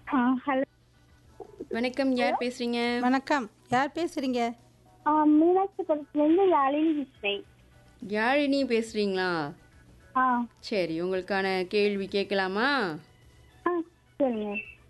ஆ hello வணக்கம் யார் பேசுறீங்க வணக்கம் யார் பேசுறீங்க ஆ மீனாட்சி படத்துலேருந்து யாழினி பேசுகிறேன் யாழினி பேசுறீங்களா ஆ சரி உங்களுக்கான கேள்வி கேட்கலாமா ஆ சொல்லுங்க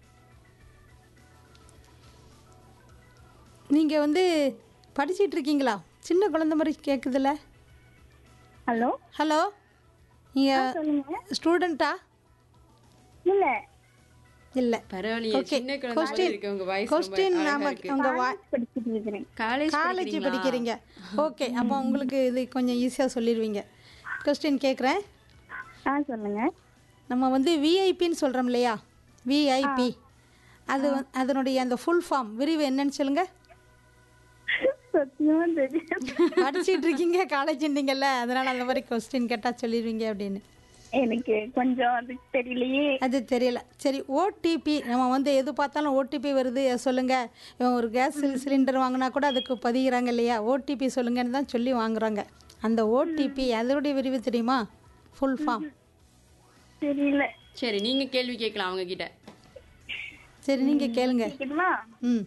நீங்க வந்து படிச்சிட்டு இருக்கீங்களா சின்ன குழந்தை மாதிரி கேக்குதுல்ல ஹலோ ஹலோ நீங்க சொல்லுங்க ஸ்டூடெண்ட்டா இல்லை இல்ல பரவாயில்லையே ஓகே சின்ன குழந்தை மாதிரி இருக்கு உங்க வாய்ஸ் கொஸ்டின் நாம உங்க வா படிச்சுட்டு இருக்கிறேன் காலேஜ் காலேஜ் படிக்கிறீங்க ஓகே அப்போ உங்களுக்கு இது கொஞ்சம் ஈஸியாக சொல்லிடுவீங்க கொஸ்டின் கேட்குறேன் ஆ சொல்லுங்க நம்ம வந்து விஐபின்னு சொல்கிறோம் இல்லையா விஐபி அது வந்து- அதனுடைய அந்த ஃபுல் ஃபார்ம் விரிவு என்னன்னு சொல்லுங்க சத்தியமா தெரியும் படிச்சிட்டு இருக்கீங்க காலேஜ்ன்றீங்கல்ல அதனால அந்த மாதிரி கொஸ்டின் கேட்டால் சொல்லிடுவீங்க அப்படின்னு எனக்கு கொஞ்சம் அது தெரியலையே அது தெரியல சரி ஓடிபி நம்ம வந்து எது பார்த்தாலும் ஓடிபி வருது அஹ் சொல்லுங்க இவன் ஒரு கேஸ் சிலிண்டர் வாங்கினா கூட அதுக்கு பதிகிறாங்க இல்லையா ஓடிபி சொல்லுங்கன்னு தான் சொல்லி வாங்குறாங்க அந்த ஓடிபி அதனுடைய விரிவு தெரியுமா ஃபுல் ஃபார்ம் தெரியல சரி நீங்க கேள்வி கேட்கலாம் அவங்க கிட்ட சரி நீங்கள் கேளுங்க கேட்குமா ம்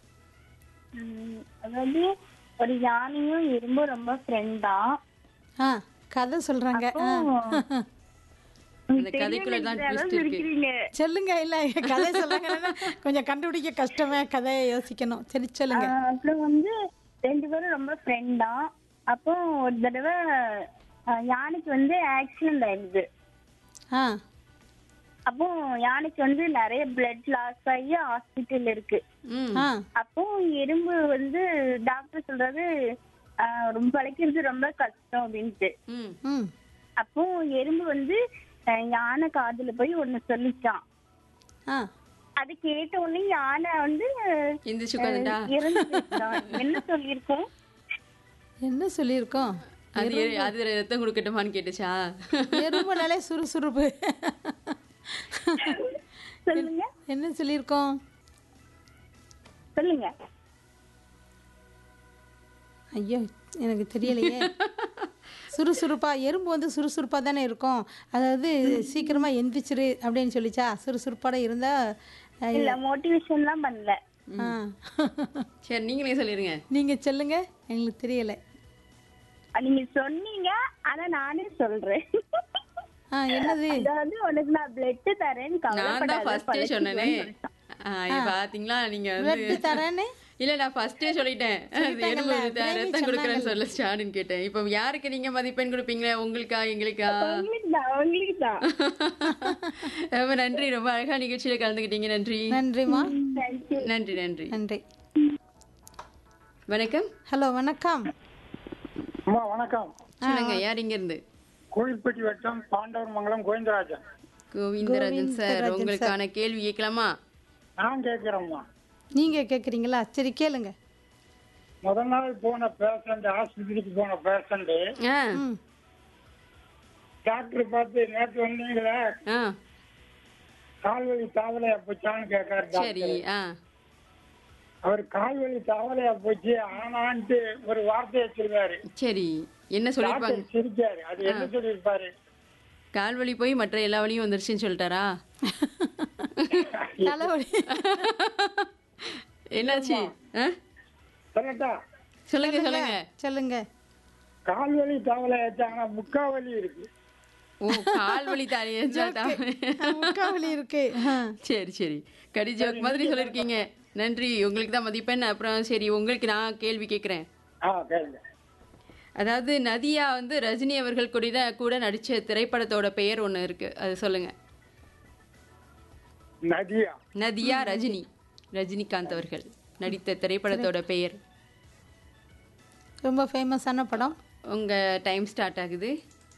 அதாவது ஒரு யானையும் எறும்பும் ரொம்ப ஃப்ரெண்டா ஆ கதை சொல்கிறாங்க ஆ அந்த கதைக்குள்ள தான் twist இருக்கு இருக்கிறீங்க சொல்லுங்க இல்லை கதை சொல்கிறாங்கன்னா கொஞ்சம் கண்டுபிடிக்க கஷ்டமே கதையை யோசிக்கணும் சரி சொல்லுங்க அப்புறம் வந்து ரெண்டு பேரும் ரொம்ப ஃப்ரெண்டா அப்போ ஒரு தடவை அஹ், யானைக்கு வந்து ஆக்சிடென்ட் ஆயிடுது ஆ அப்போ யானைக்கு வந்து நிறைய பிளட் லாஸ் ஆகி ஹாஸ்பிட்டல் இருக்கு ம் ஆ அப்போ எறும்பு வந்து டாக்டர் சொல்றாரு அஹ், ரொம்ப வளைக்கிறது ரொம்ப கஷ்டம் அப்படின்ட்டு ம் ம் அப்போ எறும்பு வந்து அஹ், யானை காதுல போய் ஒண்ணு சொல்லிச்சான் ஆ அது கேட்ட உடனே யானை வந்து எந்திரிச்சு உட்காந்துட்டா இறந்து போயிடுச்சாம். என்ன சொல்லியிருக்கோம் என்ன சொல்லியிருக்கோம் அது எ- அது ரத்தம் கொடுக்கட்டுமான்னு கேட்டுச்சா எறும்புனாலே சுறுசுறுப்பு சொல்லுங்க என்ன சொல்லியிருக்கோம் சொல்லுங்க ஐயோ எனக்கு தெரியலையே சுறுசுறுப்பா எறும்பு வந்து சுறுசுறுப்பா தானே இருக்கும் அதாவது சீக்கிரமா எந்திரிச்சிரு அப்படின்னு சொல்லிச்சா சுறுசுறுப்பாட இருந்தா அஹ், இல்ல மோட்டிவேஷன்லாம் பண்ணல ஆ. சரி நீங்களே சொல்லிருங்க நீங்க சொல்லுங்க எங்களுக்கு தெரியல அஹ் நீங்க சொன்னீங்க ஆனா நானே சொல்றேன் ஆ என்னது அதாவது உனக்கு நான் பிளட் தரேன்னு நான் தான் கவலைப்படாத ஃபர்ஸ்டே சொன்னேனே பழச்சிக்குவேன்னு சொல்லிட்டான். ஆ, இது பாத்தீங்களா நீங்க வந்து பிளட் தரேன்னு இல்ல நான் ஃபர்ஸ்டே சொல்லிட்டேன் அது சொல்லிட்டாங்கல்ல, எறும்பு இது பிரேமி ரத்தம் கொடுக்குறேன்னு சொல்ல ஸ்டார்ட்னு கேட்டேன் இப்போ யாருக்கு நீங்க மதிப்பெண் கொடுப்பீங்களா உங்களுக்கா எங்களுக்கா உங்களுக்கு தான் உங்களுக்கு தான் ரொம்ப நன்றி ரொம்ப அழகா நிகழ்ச்சியில கலந்துக்கிட்டீங்க நன்றி நன்றிம்மா தேங்க்யூ நன்றி நன்றி நன்றி வணக்கம் ஹலோ வணக்கம் அம்மா வணக்கம் சொல்லுங்க யார் இங்க இருந்து கோயில்பட்டி வட்டம் பாண்டவர் மங்கலம் கோவிந்தராஜன் கோவிந்தராஜன் சார் உங்களுக்கான கேள்வி கேட்கலாமா நான் கேட்கிறேம்மா நீங்க கேக்குறீங்களா சரி கேளுங்க முதல் நாள் போன பேஷண்ட் ஆஸ்பத்திரிக்கு போன பேஷண்ட் ஆ ம் டாக்டர் பார்த்து நேற்று வந்தீங்களே ஆ கால்வலி தாவலையா போச்சான்னு கேட்காரு சரி டாக்டர் ஆ அவர் கால்வலி தாவலையா போச்சு ஆனான்ட்டு ஒரு வார்த்தையை சொல்லுவாரு சரி என்ன சொல்லிருப்பாங்க டாக்டர் சிரிச்சாரு அது என்ன சொல்லியிருப்பாரு கால்வலி போய் மற்ற எல்லா வழியும் வந்துருச்சுன்னு சொல்லிட்டாரா தலைவலி என்னாச்சு ஆ? சொல்லட்டா சொல்லுங்க சொல்லுங்க சொல்லுங்க கால்வலி தாவலையாச்சு ஆனா முக்காவலி இருக்கு ஓ கால்வலி தாலியா முக்காவலி இருக்கு ஆ. சரி சரி கடி ஜோக் மாதிரி சொல்லிருக்கீங்க நன்றி உங்களுக்கு தான் மதிப்பெண் அப்புறம் சரி உங்களுக்கு நான் கேள்வி கேட்குறேன் ஆ கேளுங்க அதாவது நதியா வந்து ரஜினி அவர்கள் கூட கூட நடிச்ச திரைப்படத்தோட பெயர் ஒன்று இருக்கு அது சொல்லுங்க நதியா நதியா ரஜினி ரஜினிகாந்த் அவர்கள் நடித்த திரைப்படத்தோட பெயர் ரொம்ப ஃபேமஸான படம் உங்க டைம் ஸ்டார்ட் ஆகுது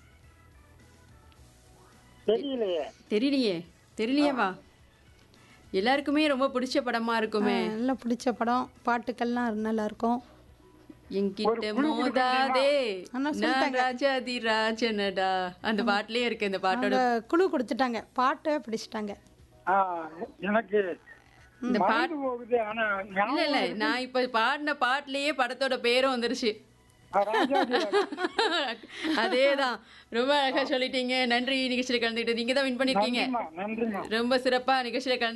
தெரியலையே தெரியலையே தெரியலையேவா எல்லாருக்குமே ரொம்ப பிடிச்ச படமா இருக்குமே நல்லா பிடிச்ச படம் பாட்டுக்கள்லாம் நல்லா இருக்கும் என்கிட்ட மோதாதே ஆனா நான் ராஜாதி ராஜனடா அந்த பாட்டுலயே இருக்கு இந்த பாட்டோட அவங்க குழு கொடுத்துட்டாங்க பாட்டை பிடிச்சிட்டாங்க ஆ எனக்கு இந்த பாட்டு மறந்து போகுது ஆனா இல்ல ஞாபகம் இல்ல நான் இப்ப பாடின பாட்டுலயே படத்தோட பேரும் வந்துருச்சு ஆ, ராஜாஜி அதேதான் ரொம்ப அழகா சொல்லிட்டீங்க நன்றி நிகழ்ச்சியில கலந்துக்கிட்டு நீங்க தான் வின் பண்ணிருக்கீங்க நன்றிம்மா நன்றிம்மா ரொம்ப சிறப்பா நிகழ்ச்சியில கலந்து